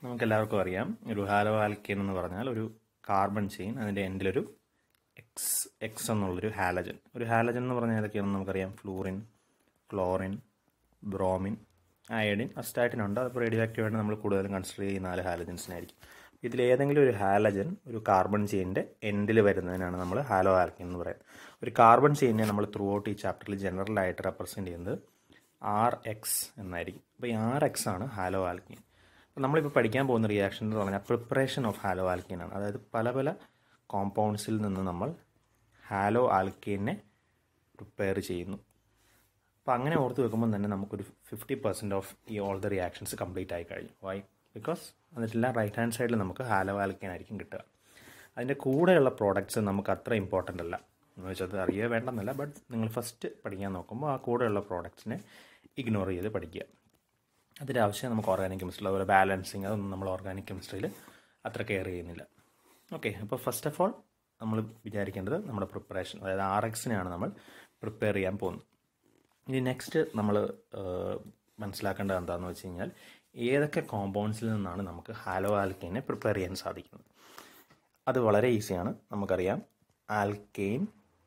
നമുക്ക് എല്ലാവർക്കും അറിയാം ഒരു ഹാലോ ആൽക്കേൻ എന്ന് പറഞ്ഞാൽ ഒരു കാർബൺ ചെയിൻ അതിൻ്റെ എൻഡിലൊരു എക്സ് എക്സ് എന്നുള്ളൊരു ഹാലജൻ ഒരു ഹാലജൻ എന്ന് പറഞ്ഞാൽ ഏതൊക്കെയാണെന്ന് നമുക്കറിയാം fluorine chlorine bromine iodine astatine ഉണ്ട് അതിപ്പോൾ റേഡിയോ ആക്റ്റീവായിട്ട് നമ്മൾ കൂടുതലും കൺസിഡർ ചെയ്യുന്ന നാല് ഹാലജൻസിനായിരിക്കും ഇതിൽ ഏതെങ്കിലും ഒരു ഹാലജൻ ഒരു കാർബൺ ചെയിനിൻ്റെ എൻഡിൽ വരുന്നതിനാണ് നമ്മൾ ഹാലോ ആൽക്കിൻ എന്ന് പറയുന്നത് ഒരു കാർബൺ ചെയിനെ നമ്മൾ ത്രൂ ഔട്ട് ഈ ചാപ്റ്ററിൽ ജനറലായിട്ട് റെപ്രസെൻറ്റ് ചെയ്യുന്നത് ആർ എക്സ് എന്നായിരിക്കും അപ്പോൾ ഈ ആർ എക്സ് ആണ് ഹാലോ ആൽക്കിൻ അപ്പോൾ നമ്മളിപ്പോൾ പഠിക്കാൻ പോകുന്ന റിയാക്ഷൻ എന്ന് പറഞ്ഞാൽ പ്രിപ്പറേഷൻ ഓഫ് ഹാലോ ആൽക്കീൻ ആണ് അതായത് പല പല കോമ്പൗണ്ട്സിൽ നിന്ന് നമ്മൾ ഹാലോ ആൽക്കീനെ പ്രിപ്പയർ ചെയ്യുന്നു അപ്പോൾ അങ്ങനെ ഓർത്ത് വെക്കുമ്പോൾ തന്നെ നമുക്കൊരു ഫിഫ്റ്റി പെർസെൻറ്റ് ഓഫ് ഈ ഓൾ ദ റിയാക്ഷൻസ് കംപ്ലീറ്റ് ആയി കഴിഞ്ഞു വൈ ബിക്കോസ് എന്നിട്ടെല്ലാം റൈറ്റ് ഹാൻഡ് സൈഡിൽ നമുക്ക് ഹാലോ ആൽക്കീൻ ആയിരിക്കും കിട്ടുക അതിൻ്റെ കൂടെയുള്ള പ്രോഡക്റ്റ്സ് നമുക്ക് അത്ര ഇമ്പോർട്ടൻ്റ് അല്ല എന്ന് വെച്ചാൽ അത് അറിയുക വേണ്ടെന്നല്ല ബട്ട് നിങ്ങൾ ഫസ്റ്റ് പഠിക്കാൻ നോക്കുമ്പോൾ ആ കൂടെയുള്ള പ്രോഡക്റ്റ്സിനെ ഇഗ്നോർ ചെയ്ത് പഠിക്കുക അതിൻ്റെ ആവശ്യം നമുക്ക് ഓർഗാനിക് കെമിസ്ട്രി അതുപോലെ ബാലൻസിങ് അതൊന്നും നമ്മൾ ഓർഗാനിക് കെമിസ്ട്രിയിൽ അത്ര കെയർ ചെയ്യുന്നില്ല ഓക്കെ അപ്പോൾ ഫസ്റ്റ് ഓഫ് ഓൾ നമ്മൾ വിചാരിക്കേണ്ടത് നമ്മുടെ പ്രിപ്പറേഷൻ അതായത് ആർ എക്സിനെയാണ് നമ്മൾ പ്രിപ്പയർ ചെയ്യാൻ പോകുന്നത് ഇനി നെക്സ്റ്റ് നമ്മൾ മനസ്സിലാക്കേണ്ടത് എന്താണെന്ന് വെച്ച് കഴിഞ്ഞാൽ ഏതൊക്കെ കോമ്പൗണ്ട്സിൽ നിന്നാണ് നമുക്ക് ഹാലോ ആൽക്കെയിനെ പ്രിപ്പയർ ചെയ്യാൻ സാധിക്കുന്നത് അത് വളരെ ഈസിയാണ് നമുക്കറിയാം ആൽക്കെയിൻ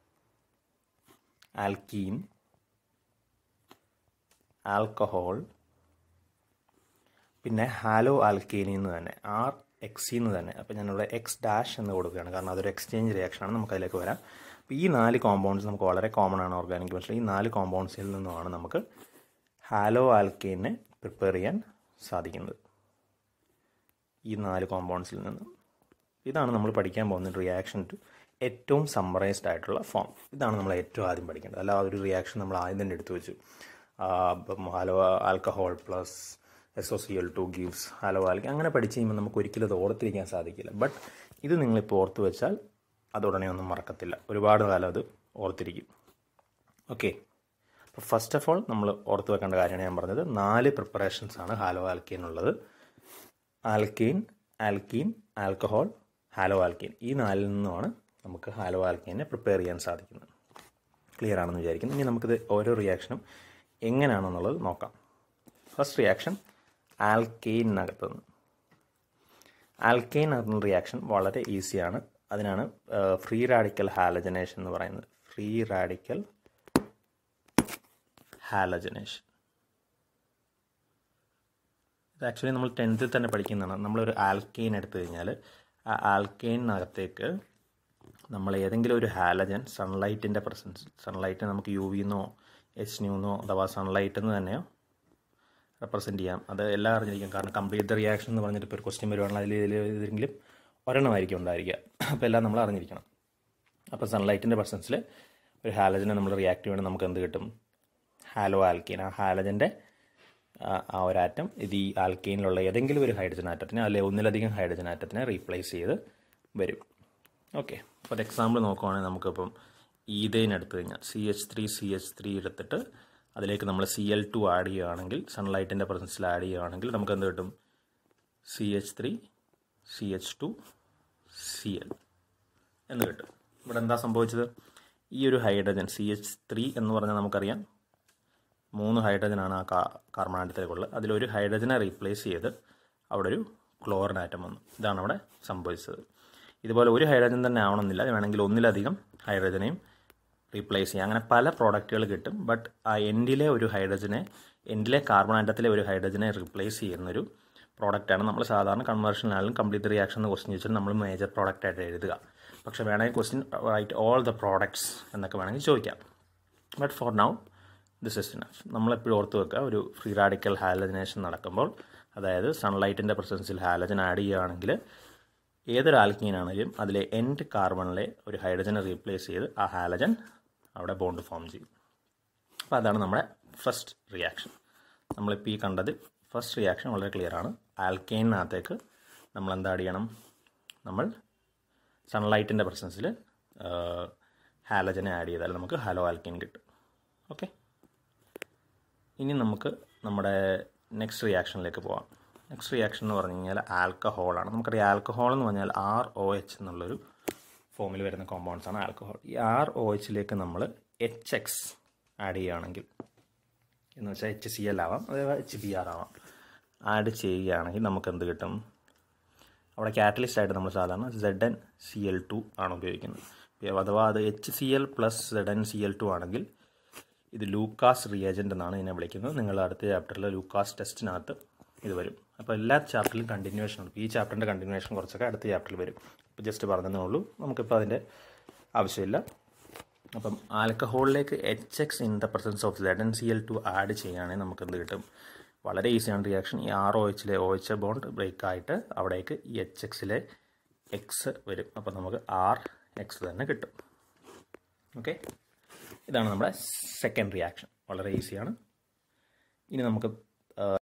ആൽക്കീൻ ആൽക്കഹോൾ പിന്നെ ഹാലോ ആൽക്കേനിൽ നിന്ന് തന്നെ ആർ എക്സിൽ നിന്ന് തന്നെ അപ്പോൾ ഞാനിവിടെ എക്സ് ഡാഷ് എന്ന് കൊടുക്കുകയാണ് കാരണം അതൊരു എക്സ്ചേഞ്ച് റിയാക്ഷനാണ് നമുക്ക് അതിലേക്ക് വരാം അപ്പോൾ ഈ നാല് കോമ്പൗണ്ട്സ് നമുക്ക് വളരെ കോമൺ ആണ് ഓർഗാനിക് കെമിസ്ട്രി ഈ നാല് കോമ്പൗണ്ട്സിൽ നിന്നുമാണ് നമുക്ക് ഹാലോ ആൽക്കേനെ പ്രിപ്പയർ ചെയ്യാൻ സാധിക്കുന്നത് ഈ നാല് കോമ്പൗണ്ട്സിൽ നിന്ന് ഇതാണ് നമ്മൾ പഠിക്കാൻ പോകുന്ന റിയാക്ഷൻ ടു ഏറ്റവും സമ്മറൈസ്ഡ് ആയിട്ടുള്ള ഫോം ഇതാണ് നമ്മൾ ഏറ്റവും ആദ്യം പഠിക്കേണ്ടത് അല്ല ഒരു റിയാക്ഷൻ നമ്മൾ ആദ്യം തന്നെ എടുത്തു വെച്ചു ഇപ്പം halo alcohol plus S O C L two gives halo ആൽക്കി അങ്ങനെ പഠിച്ച് കഴിയുമ്പോൾ നമുക്ക് ഒരിക്കലും അത് ഓർത്തിരിക്കാൻ സാധിക്കില്ല ബട്ട് ഇത് നിങ്ങളിപ്പോൾ ഓർത്ത് വെച്ചാൽ അത് ഉടനെ ഒന്നും മറക്കത്തില്ല ഒരുപാട് കാലം അത് ഓർത്തിരിക്കും ഓക്കെ അപ്പോൾ ഫസ്റ്റ് ഓഫ് ഓൾ നമ്മൾ ഓർത്ത് വെക്കേണ്ട കാര്യമാണ് ഞാൻ പറഞ്ഞത് നാല് പ്രിപ്പറേഷൻസ് ആണ് ഹാലോ ആൽക്കീൻ ഉള്ളത് alkene alkene alcohol halo alkene ഈ നാലിൽ നിന്നുമാണ് നമുക്ക് ഹാലോ ആൽക്കീനെ പ്രിപ്പയർ ചെയ്യാൻ സാധിക്കുന്നത് ക്ലിയർ ആണെന്ന് വിചാരിക്കുന്നു ഇനി നമുക്കിത് ഓരോ റിയാക്ഷനും എങ്ങനെയാണെന്നുള്ളത് നോക്കാം ഫസ്റ്റ് റിയാക്ഷൻ ആൽക്കെയിനകത്ത് നിന്ന് ആൽക്കെയിൻ എന്ന റിയാക്ഷൻ വളരെ ഈസിയാണ് അതിനാണ് ഫ്രീ റാഡിക്കൽ ഹാലജനേഷൻ എന്ന് പറയുന്നത് ഫ്രീ റാഡിക്കൽ ഹാലജനേഷൻ ഇത് ആക്ച്വലി നമ്മൾ ടെൻത്തിൽ തന്നെ പഠിക്കുന്നതാണ് നമ്മളൊരു ആൽക്കെയിൻ എടുത്തു കഴിഞ്ഞാൽ ആ ആൽക്കെയിനകത്തേക്ക് നമ്മൾ ഏതെങ്കിലും ഒരു ഹാലജൻ സൺലൈറ്റിൻ്റെ പ്രസൻസ് സൺലൈറ്റ് നമുക്ക് യു വിന്നോ എച്ച് ന്യൂന്നോ അഥവാ സൺലൈറ്റ് എന്ന് തന്നെയോ റെപ്രസെൻറ്റ് ചെയ്യാം അത് എല്ലാം അറിഞ്ഞിരിക്കും കാരണം കംപ്ലീറ്റ് ദ റിയാക്ഷൻ എന്ന് പറഞ്ഞിട്ട് ഇപ്പോൾ ഒരു ക്വസ്റ്റ്യൻ വരുവാണെങ്കിൽ അതിൽ ഏതെങ്കിലും ഒരെണ്ണമായിരിക്കും ഉണ്ടായിരിക്കുക അപ്പോൾ എല്ലാം നമ്മൾ അറിഞ്ഞിരിക്കണം അപ്പോൾ സൺലൈറ്റിൻ്റെ പ്രസൻസിൽ ഒരു ഹാലജനെ നമ്മൾ റിയാക്ട് ചെയ്യണമെങ്കിൽ നമുക്ക് എന്ത് കിട്ടും ഹാലോ ആൽക്കീൻ ആ ഹാലജൻ്റെ ആ ഒരു ആറ്റം ഇത് ഈ ആൽക്കീനിലുള്ള ഏതെങ്കിലും ഒരു ഹൈഡ്രജൻ ആറ്റത്തിനെ അല്ലെങ്കിൽ ഒന്നിലധികം ഹൈഡ്രജൻ ആറ്റത്തിനെ റീപ്ലേസ് ചെയ്ത് വരും ഓക്കെ അപ്പോൾ എക്സാമ്പിൾ നോക്കുവാണെങ്കിൽ നമുക്കിപ്പം ഈതേൻ എടുത്തു കഴിഞ്ഞാൽ C H three C H three എടുത്തിട്ട് അതിലേക്ക് നമ്മൾ സി എൽ ടു ആഡ് ചെയ്യുകയാണെങ്കിൽ സൺലൈറ്റിൻ്റെ പ്രസൻസിൽ ആഡ് ചെയ്യുകയാണെങ്കിൽ നമുക്ക് എന്ത് കിട്ടും C H three C H two C L എന്ന് കിട്ടും ഇവിടെ എന്താ സംഭവിച്ചത് ഈ ഒരു ഹൈഡ്രജൻ സി എച്ച് ത്രീ എന്ന് പറഞ്ഞാൽ നമുക്കറിയാം മൂന്ന് ഹൈഡ്രജനാണ് ആ കാ കാർബൺ ആറ്റത്തിലേക്കുള്ളത് അതിലൊരു ഹൈഡ്രജനെ റീപ്ലേസ് ചെയ്ത് അവിടെ ഒരു ക്ലോറിൻ ആറ്റം വന്നു ഇതാണ് അവിടെ സംഭവിച്ചത് ഇതുപോലെ ഒരു ഹൈഡ്രജൻ തന്നെ ആവണമെന്നില്ല വേണമെങ്കിൽ ഒന്നിലധികം ഹൈഡ്രജനെയും റീപ്ലേസ് ചെയ്യാം അങ്ങനെ പല പ്രോഡക്റ്റുകൾ കിട്ടും ബട്ട് ആ എൻഡിലെ ഒരു ഹൈഡ്രജനെ എൻഡിലെ കാർബൺ ആറ്റത്തിലെ ഒരു ഹൈഡ്രജനെ റീപ്ലേസ് ചെയ്യുന്നൊരു പ്രോഡക്റ്റാണ് നമ്മൾ സാധാരണ കൺവേർഷനായാലും കംപ്ലീറ്റ് റിയാക്ഷൻ എന്ന് ക്വസ്റ്റ്യൻ ചോദിച്ചാൽ നമ്മൾ മേജർ പ്രോഡക്റ്റ് ആയിട്ട് എഴുതുക പക്ഷേ വേണമെങ്കിൽ question write all the products എന്നൊക്കെ വേണമെങ്കിൽ ചോദിക്കാം but for now this is enough നമ്മളെപ്പോഴും ഓർത്ത് വെക്കുക ഒരു ഫ്രീ റാഡിക്കൽ ഹാലജനേഷൻ നടക്കുമ്പോൾ അതായത് സൺലൈറ്റിൻ്റെ പ്രസൻസിൽ ഹാലജൻ ആഡ് ചെയ്യുകയാണെങ്കിൽ ഏതൊരു ആൽക്കീനാണെങ്കിലും അതിലെ എൻഡ് കാർബണിലെ ഒരു ഹൈഡ്രജനെ റീപ്ലേസ് ചെയ്ത് ആ ഹാലജൻ അവിടെ ബോണ്ട് ഫോം ചെയ്യും അപ്പോൾ അതാണ് നമ്മുടെ ഫസ്റ്റ് റിയാക്ഷൻ നമ്മളിപ്പോൾ ഈ കണ്ടത് ഫസ്റ്റ് റിയാക്ഷൻ വളരെ ക്ലിയർ ആണ് ആൽക്കെയിനകത്തേക്ക് നമ്മൾ എന്താ ചെയ്യണം നമ്മൾ സൺലൈറ്റിൻ്റെ പ്രസൻസിൽ ഹാലജനെ ആഡ് ചെയ്താൽ നമുക്ക് ഹലോ ആൽക്കെയിൻ കിട്ടും ഓക്കെ ഇനി നമുക്ക് നമ്മുടെ നെക്സ്റ്റ് റിയാക്ഷനിലേക്ക് പോവാം നെക്സ്റ്റ് റിയാക്ഷൻ എന്ന് പറഞ്ഞു കഴിഞ്ഞാൽ ആൽക്കഹോളാണ് നമുക്കറിയാം ആൽക്കഹോൾ എന്ന് പറഞ്ഞാൽ ആർ ഒ എച്ച് എന്നുള്ളൊരു ഫോമിൽ വരുന്ന കോമ്പൗണ്ട്സ് ആണ് ആൽക്കഹോൾ ഈ ആർ ഒ എച്ചിലേക്ക് നമ്മൾ എച്ച് എക്സ് ആഡ് ചെയ്യുകയാണെങ്കിൽ എന്ന് വെച്ചാൽ എച്ച് സി എൽ ആവാം അഥവാ എച്ച് ബി ആർ ആവാം ആഡ് ചെയ്യുകയാണെങ്കിൽ നമുക്ക് എന്ത് കിട്ടും അവിടെ കാറ്റലിസ്റ്റ് ആയിട്ട് നമ്മൾ സാധാരണ Z N C L two ആണ് ഉപയോഗിക്കുന്നത് അഥവാ അത് H C L plus Z N C L two ആണെങ്കിൽ ഇത് ലൂക്കാസ് റിയേജൻ്റ് എന്നാണ് ഇതിനെ വിളിക്കുന്നത് നിങ്ങൾ അടുത്ത ചാപ്റ്ററിൽ ലൂക്കാസ് ടെസ്റ്റിനകത്ത് ഇത് വരും അപ്പോൾ എല്ലാ ചാപ്റ്ററിലും കണ്ടിന്യൂവേഷൻ ഉണ്ട് ഈ ചാപ്റ്ററിൻ്റെ കണ്ടിന്യൂവേഷൻ കുറച്ചൊക്കെ അടുത്ത ചാപ്റ്ററിൽ വരും ഇപ്പോൾ ജസ്റ്റ് പറഞ്ഞതേ ഉള്ളൂ നമുക്കിപ്പോൾ അതിൻ്റെ ആവശ്യമില്ല അപ്പം ആൽക്കഹോളിലേക്ക് H X in the presence of Z N C L two add ചെയ്യുകയാണെങ്കിൽ നമുക്ക് എന്ത് കിട്ടും വളരെ ഈസിയാണ് റിയാക്ഷൻ ഈ ആർ ഒ എച്ചിലെ ഒ എച്ച് ബോണ്ട് ബ്രേക്ക് ആയിട്ട് അവിടേക്ക് ഈ എച്ച് എക്സിലെ എക്സ് വരും അപ്പോൾ നമുക്ക് ആർ എക്സ് തന്നെ കിട്ടും ഓക്കെ ഇതാണ് നമ്മുടെ സെക്കൻഡ് റിയാക്ഷൻ വളരെ ഈസിയാണ് ഇനി നമുക്ക്